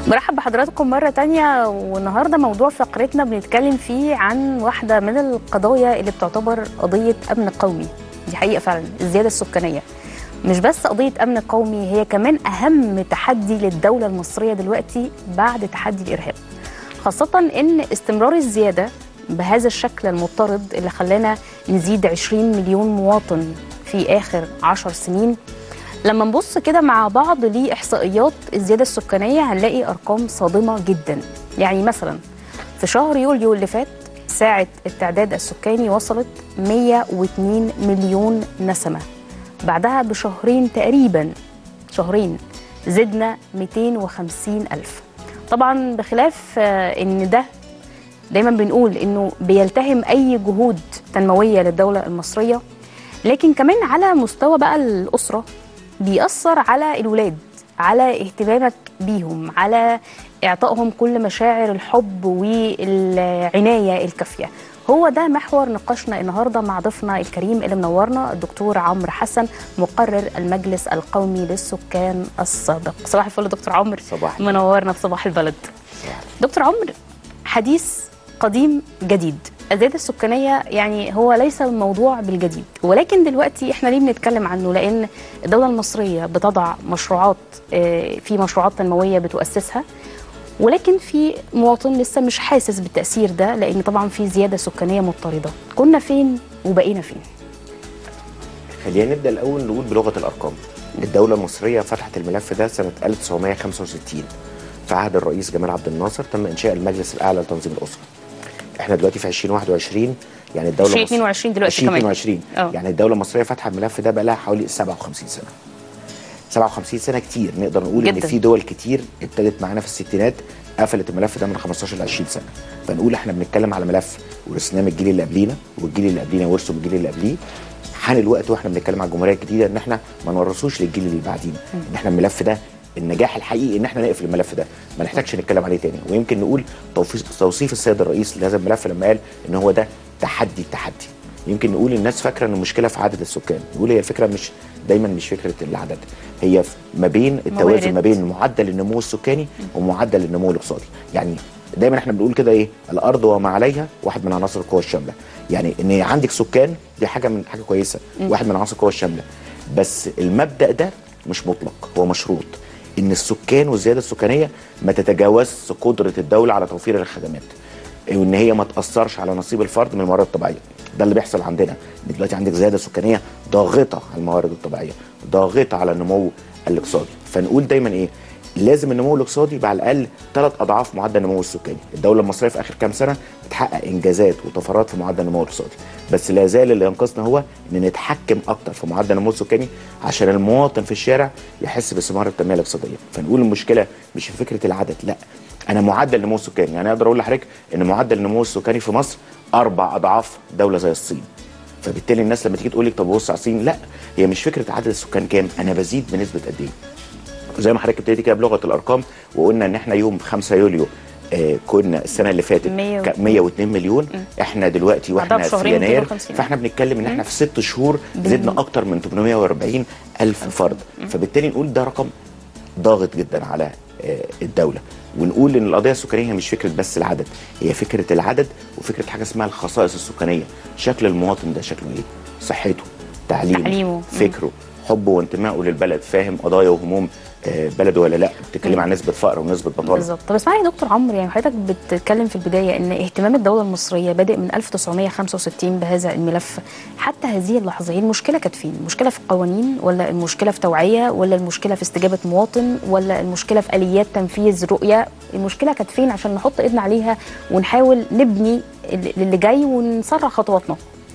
برحب بحضراتكم مرة تانية والنهاردة موضوع فقرتنا بنتكلم فيه عن واحدة من القضايا اللي بتعتبر قضية أمن قومي دي حقيقة فعلا الزيادة السكانية مش بس قضية أمن قومي هي كمان أهم تحدي للدولة المصرية دلوقتي بعد تحدي الإرهاب خاصة إن استمرار الزيادة بهذا الشكل المضطرد اللي خلانا نزيد 20 مليون مواطن في آخر 10 سنين لما نبص كده مع بعض لإحصائيات الزيادة السكانية هنلاقي أرقام صادمة جدا يعني مثلا في شهر يوليو اللي فات ساعة التعداد السكاني وصلت 102 مليون نسمة بعدها بشهرين تقريبا شهرين زدنا 250 ألف طبعا بخلاف آه، ان ده دايما بنقول انه بيلتهم اي جهود تنمويه للدوله المصريه لكن كمان على مستوى بقى الاسره بيأثر على الولاد على اهتمامك بيهم على اعطائهم كل مشاعر الحب والعنايه الكافيه هو ده محور نقاشنا النهارده مع ضيفنا الكريم اللي منورنا الدكتور عمرو حسن مقرر المجلس القومي للسكان السابق صباح الفل دكتور عمرو صباح منورنا في صباح البلد دكتور عمرو حديث قديم جديد الزيادة السكانية يعني هو ليس الموضوع بالجديد ولكن دلوقتي احنا ليه بنتكلم عنه لأن الدولة المصرية بتضع مشروعات آه، في مشروعات تنموية بتؤسسها ولكن في مواطن لسه مش حاسس بالتأثير ده لأن طبعا في زيادة سكانية مضطردة كنا فين وبقينا فين خلينا نبدا الاول نقول بلغه الارقام الدوله المصريه فتحت الملف ده سنه 1965 في عهد الرئيس جمال عبد الناصر تم انشاء المجلس الاعلى لتنظيم الاسره احنا دلوقتي في 2021 يعني الدوله 2022 دلوقتي كمان. 2022 اه. يعني الدوله المصريه فاتحه الملف ده بقى لها حوالي 57 سنه 57 سنه كتير نقدر نقول ان جداً. في دول كتير ابتدت معانا في الستينات قفلت الملف ده من 15 ل 20 سنه فنقول احنا بنتكلم على ملف ورثناه من الجيل اللي قبلينا والجيل اللي قبلينا ورثه من الجيل اللي قبليه حان الوقت واحنا بنتكلم على الجمهوريه الجديده ان احنا ما نورثوش للجيل اللي بعدينا ان احنا الملف ده النجاح الحقيقي ان احنا نقفل الملف ده ما نحتاجش نتكلم عليه تاني ويمكن نقول توفيق- توصيف السيد الرئيس لهذا الملف لما قال ان هو ده تحدي التحدي يمكن نقول الناس فاكره ان المشكله في عدد السكان نقول هي الفكره مش دايما مش فكره العدد هي في- ما بين التوازن موارد. ما بين معدل النمو السكاني ومعدل النمو الاقتصادي يعني دايما احنا بنقول كده ايه الارض وما عليها واحد من عناصر القوى الشامله يعني ان عندك سكان دي حاجه من حاجه كويسه واحد من عناصر القوى الشامله بس المبدا ده مش مطلق هو مشروط ان السكان والزياده السكانيه ما تتجاوزش قدره الدوله على توفير الخدمات وان هي ما تاثرش على نصيب الفرد من الموارد الطبيعيه ده اللي بيحصل عندنا إن دلوقتي عندك زياده سكانيه ضاغطه على الموارد الطبيعيه ضاغطه على النمو الاقتصادي فنقول دايما ايه لازم النمو الاقتصادي يبقى على الاقل ثلاث اضعاف معدل النمو السكاني الدوله المصريه في اخر كام سنه بتحقق انجازات وطفرات في معدل النمو الاقتصادي بس لا زال اللي ينقصنا هو ان نتحكم اكتر في معدل النمو السكاني عشان المواطن في الشارع يحس بثمار التنميه الاقتصاديه فنقول المشكله مش في فكره العدد لا انا معدل النمو السكاني يعني اقدر اقول لحضرتك ان معدل النمو السكاني في مصر اربع اضعاف دوله زي الصين فبالتالي الناس لما تيجي تقول لك طب بص على الصين لا هي مش فكره عدد السكان كام انا بزيد بنسبه قد ايه زي ما حضرتك ابتديتي كده بلغه الارقام وقلنا ان احنا يوم 5 يوليو آه كنا السنه اللي فاتت مية و- ك- 102 مليون احنا دلوقتي بعدها واحنا في بشهرين يناير 250. فاحنا بنتكلم ان احنا في ست شهور بن- زدنا اكتر من 840 الف فرد فبالتالي نقول ده رقم ضاغط جدا على آه، الدوله ونقول ان القضيه السكانيه مش فكره بس العدد هي فكره العدد وفكره حاجه اسمها الخصائص السكانيه شكل المواطن ده شكله ايه صحته تعليمه, تعليمه. مم. فكره حبه وانتمائه للبلد فاهم قضايا وهموم آه، بلده ولا لا بتتكلم عن نسبه فقر ونسبه بطاله بالظبط طب اسمعني يا دكتور عمرو يعني حضرتك بتتكلم في البدايه ان اهتمام الدوله المصريه بادئ من 1965 بهذا الملف حتى هذه اللحظه هي المشكله كانت فين؟ المشكله في القوانين ولا المشكله في توعيه ولا المشكله في استجابه مواطن ولا المشكله في اليات تنفيذ رؤيه؟ المشكله كانت فين عشان نحط ايدنا عليها ونحاول نبني ال- اللي جاي ونسرع خطواتنا؟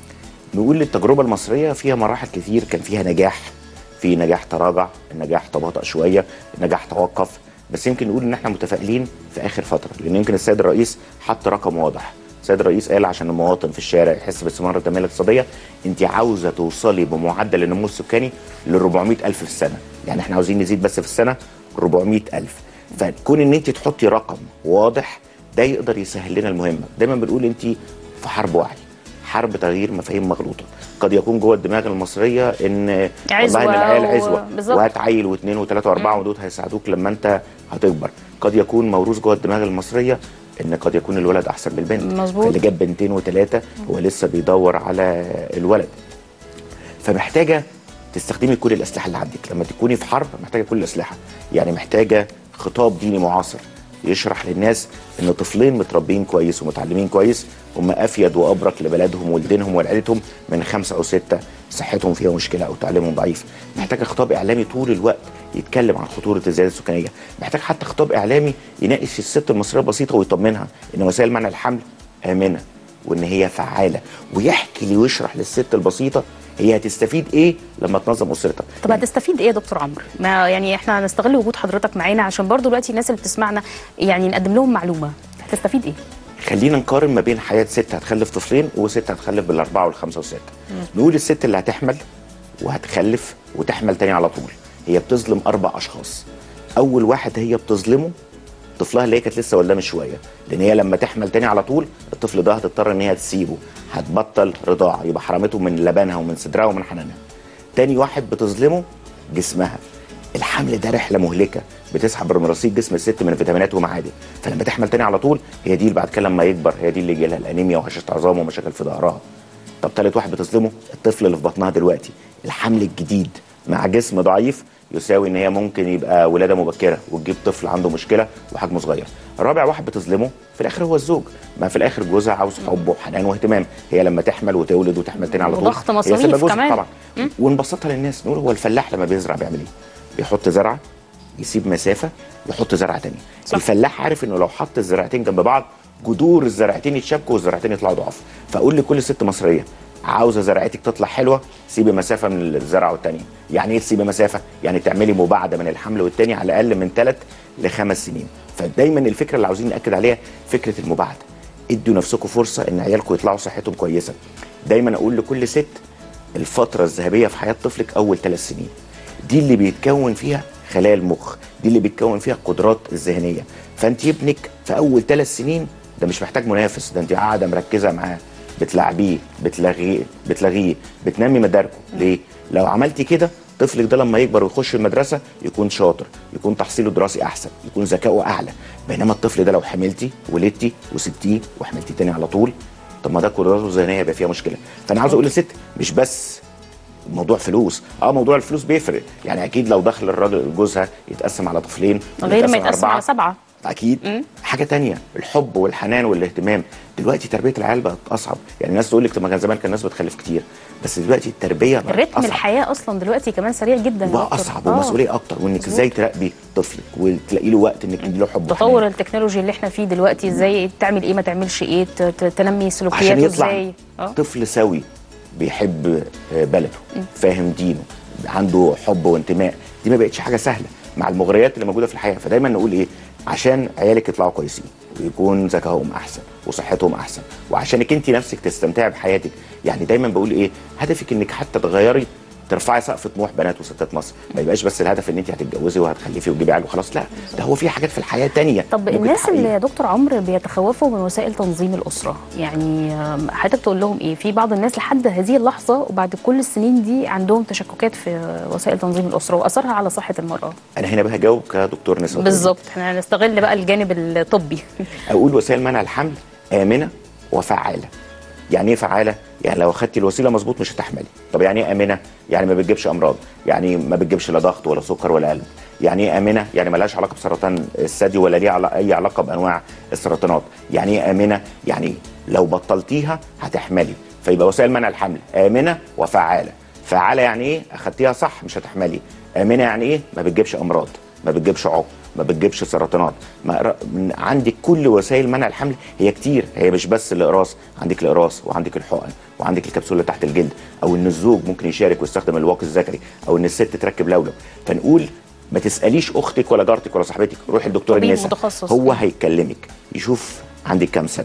نقول التجربة المصرية فيها مراحل كتير كان فيها نجاح في نجاح تراجع النجاح تباطأ شوية النجاح توقف بس يمكن نقول ان احنا متفائلين في اخر فترة لان يمكن السيد الرئيس حط رقم واضح السيد الرئيس قال عشان المواطن في الشارع يحس باستمرار التنمية الاقتصادية انت عاوزة توصلي بمعدل النمو السكاني ل 400 ألف في السنة يعني احنا عاوزين نزيد بس في السنة 400 ألف فكون ان انت تحطي رقم واضح ده يقدر يسهل لنا المهمة دايما بنقول انت في حرب وعي حرب تغيير مفاهيم مغلوطه قد يكون جوه الدماغ المصريه ان عزوة والله ان العيال و- عزوه بالظبط. وهات عيل واثنين وثلاثه واربعه ودول هيساعدوك لما انت هتكبر قد يكون موروث جوه الدماغ المصريه ان قد يكون الولد احسن من البنت مظبوط. فاللي جاب بنتين وثلاثه هو لسه بيدور على الولد فمحتاجه تستخدمي كل الاسلحه اللي عندك لما تكوني في حرب محتاجه كل الاسلحه يعني محتاجه خطاب ديني معاصر يشرح للناس ان طفلين متربيين كويس ومتعلمين كويس هم افيد وابرك لبلدهم ولدينهم ولعيلتهم من خمسه او سته صحتهم فيها مشكله او تعليمهم ضعيف محتاجه خطاب اعلامي طول الوقت يتكلم عن خطوره الزياده السكانيه محتاج حتى خطاب اعلامي يناقش الست المصريه البسيطه ويطمنها ان وسائل منع الحمل امنه وان هي فعاله ويحكي لي ويشرح للست البسيطه هي هتستفيد ايه لما تنظم اسرتها طب هتستفيد ايه يا دكتور عمرو؟ ما يعني احنا هنستغل وجود حضرتك معانا عشان برضو دلوقتي الناس اللي بتسمعنا يعني نقدم لهم معلومه هتستفيد ايه؟ خلينا نقارن ما بين حياه ست هتخلف طفلين وست هتخلف بالاربعه والخمسه والسته نقول الست اللي هتحمل وهتخلف وتحمل تاني على طول هي بتظلم اربع اشخاص اول واحد هي بتظلمه طفلها اللي هي كانت لسه والده من شويه لان هي لما تحمل تاني على طول الطفل ده هتضطر ان هي تسيبه هتبطل رضاعه يبقى حرمته من لبنها ومن صدرها ومن حنانها تاني واحد بتظلمه جسمها الحمل ده رحله مهلكه بتسحب من رصيد جسم الست من فيتامينات ومعادن فلما تحمل تاني على طول هي دي اللي بعد كده لما يكبر هي دي اللي يجي لها الانيميا وهشاشه عظام ومشاكل في ظهرها طب تالت واحد بتظلمه الطفل اللي في بطنها دلوقتي الحمل الجديد مع جسم ضعيف يساوي ان هي ممكن يبقى ولاده مبكره وتجيب طفل عنده مشكله وحجمه صغير رابع واحد بتظلمه في الاخر هو الزوج ما في الاخر جوزها عاوز حب وحنان واهتمام هي لما تحمل وتولد وتحمل تاني على طول وضغط هي مصاريف سبب جوزها كمان. طبعا ونبسطها للناس نقول هو الفلاح لما بيزرع بيعمل ايه بيحط زرعه يسيب مسافه يحط زرعه تانية صح. الفلاح عارف انه لو حط الزرعتين جنب بعض جذور الزرعتين يتشابكوا والزرعتين يطلعوا ضعاف فاقول لكل ست مصريه عاوزه زرعتك تطلع حلوه سيبي مسافه من الزرعه والتانية يعني ايه تسيبي مسافه يعني تعملي مباعده من الحمل والتاني على الاقل من ثلاث لخمس سنين فدايما الفكره اللي عاوزين ناكد عليها فكره المباعده ادوا نفسكم فرصه ان عيالكم يطلعوا صحتهم كويسه دايما اقول لكل ست الفتره الذهبيه في حياه طفلك اول ثلاث سنين دي اللي بيتكون فيها خلايا المخ دي اللي بيتكون فيها القدرات الذهنيه فانت ابنك في اول ثلاث سنين ده مش محتاج منافس ده انت قاعده مركزه معاه بتلعبيه بتلغيه بتلغيه بتنمي مداركه ليه لو عملتي كده طفلك ده لما يكبر ويخش المدرسه يكون شاطر يكون تحصيله الدراسي احسن يكون ذكائه اعلى بينما الطفل ده لو حملتي ولدتي وسبتيه وحملتي تاني على طول طب ما ده قدراته الذهنيه يبقى فيها مشكله فانا عاوز اقول للست مش بس موضوع فلوس اه موضوع الفلوس بيفرق يعني اكيد لو دخل الراجل جوزها يتقسم على طفلين غير ما يتقسم يتقسم أربعة، على سبعه اكيد حاجه تانية الحب والحنان والاهتمام دلوقتي تربيه العيال بقت اصعب يعني الناس تقول لك طب ما كان زمان كان الناس بتخلف كتير بس دلوقتي التربيه بقت رتم أصعب. الحياه اصلا دلوقتي كمان سريع جدا يا بقى دكتور. اصعب آه. ومسؤوليه اكتر وانك مظبوط. ازاي تراقبي طفلك وتلاقي له وقت انك تدي له حب تطور وحنان. التكنولوجي اللي احنا فيه دلوقتي ازاي تعمل ايه ما تعملش ايه ت- ت- تنمي عشان سلوكياته يطلع ازاي اه طفل سوي بيحب آه، بلده فاهم دينه عنده حب وانتماء دي ما بقتش حاجه سهله مع المغريات اللي موجوده في الحياه فدايما نقول ايه عشان عيالك يطلعوا كويسين ويكون ذكائهم احسن وصحتهم احسن وعشانك انت نفسك تستمتعي بحياتك يعني دايما بقول ايه هدفك انك حتى تغيري ترفعي سقف طموح بنات وستات مصر ما يبقاش بس الهدف ان انت هتتجوزي وهتخلفي وتجيبي عيال وخلاص لا ده هو في حاجات في الحياه تانية طب ممكن الناس اللي تحققيها. يا دكتور عمرو بيتخوفوا من وسائل تنظيم الاسره يعني آم، حضرتك تقول لهم ايه في بعض الناس لحد هذه اللحظه وبعد كل السنين دي عندهم تشككات في وسائل تنظيم الاسره واثرها على صحه المراه انا هنا بقى هجاوب كدكتور نساء بالظبط احنا هنستغل بقى الجانب الطبي اقول وسائل منع الحمل امنه وفعاله يعني ايه فعاله يعني لو اخدتي الوسيله مظبوط مش هتحملي طب يعني ايه امنه يعني ما بتجيبش امراض يعني ما بتجيبش لا ضغط ولا سكر ولا قلب يعني ايه امنه يعني ما لهاش علاقه بسرطان الثدي ولا ليها علا- اي علاقه بانواع السرطانات يعني ايه امنه يعني لو بطلتيها هتحملي فيبقى وسائل منع الحمل امنه وفعاله فعاله يعني ايه اخدتيها صح مش هتحملي امنه يعني ايه ما بتجيبش امراض ما بتجيبش عقم ما بتجيبش سرطانات ما ر- من عندك كل وسائل منع الحمل هي كتير هي مش بس الاقراص عندك الاقراص وعندك الحقن وعندك الكبسوله تحت الجلد او ان الزوج ممكن يشارك ويستخدم الواقي الذكري او ان الست تركب لولو فنقول ما تساليش اختك ولا جارتك ولا صاحبتك روحي لدكتور طبيب النساء متخصص. هو هيكلمك يشوف عندك كام سنه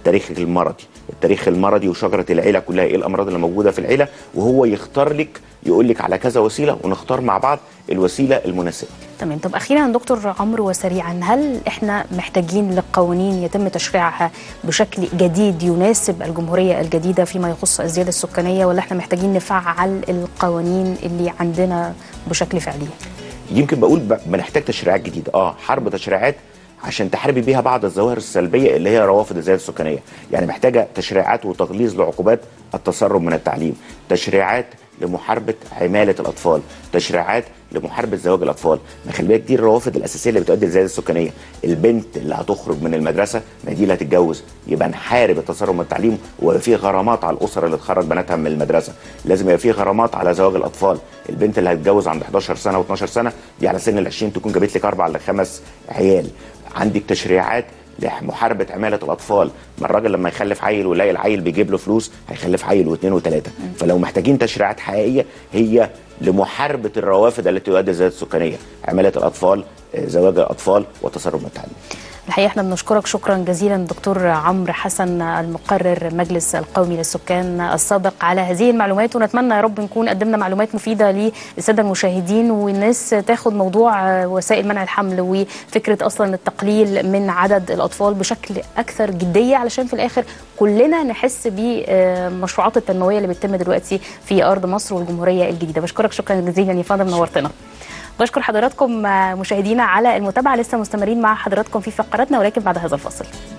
التاريخ المرضي التاريخ المرضي وشجره العيله كلها ايه الامراض اللي موجوده في العيله وهو يختار لك يقول لك على كذا وسيله ونختار مع بعض الوسيله المناسبه تمام طب اخيرا دكتور عمرو وسريعا هل احنا محتاجين لقوانين يتم تشريعها بشكل جديد يناسب الجمهوريه الجديده فيما يخص الزياده السكانيه ولا احنا محتاجين نفعل القوانين اللي عندنا بشكل فعلي؟ يمكن بقول ب- بنحتاج تشريعات جديده اه حرب تشريعات عشان تحاربي بيها بعض الظواهر السلبيه اللي هي روافد الزياده السكانيه يعني محتاجه تشريعات وتغليظ لعقوبات التسرب من التعليم تشريعات لمحاربه عماله الاطفال تشريعات لمحاربه زواج الاطفال ما خلي بالك دي الروافد الاساسيه اللي بتؤدي للزياده السكانيه البنت اللي هتخرج من المدرسه ما دي اللي هتتجوز يبقى نحارب التسرب من التعليم ويبقى في غرامات على الاسر اللي تخرج بناتها من المدرسه لازم يبقى في غرامات على زواج الاطفال البنت اللي هتتجوز عند 11 سنه و12 سنه دي على سن ال 20 تكون جابت لك اربع لخمس عيال عندك تشريعات لمحاربه عماله الاطفال ما الراجل لما يخلف عيل ويلاقي العيل بيجيب له فلوس هيخلف عيل واثنين وثلاثه فلو محتاجين تشريعات حقيقيه هي لمحاربه الروافد التي تؤدي الزياده السكانيه عماله الاطفال آه، زواج الاطفال والتسرب من التعليم الحقيقه احنا بنشكرك شكرا جزيلا دكتور عمرو حسن المقرر مجلس القومي للسكان السابق على هذه المعلومات ونتمنى يا رب نكون قدمنا معلومات مفيده للساده المشاهدين والناس تاخد موضوع آه، وسائل منع الحمل وفكره اصلا التقليل من عدد الاطفال بشكل اكثر جديه علشان في الاخر كلنا نحس بالمشروعات التنمويه اللي بتتم دلوقتي في ارض مصر والجمهوريه الجديده بشكرك شكرا جزيلا يا فندم نورتنا بشكر حضراتكم آه، مشاهدينا على المتابعه لسه مستمرين مع حضراتكم في فقراتنا ولكن بعد هذا الفاصل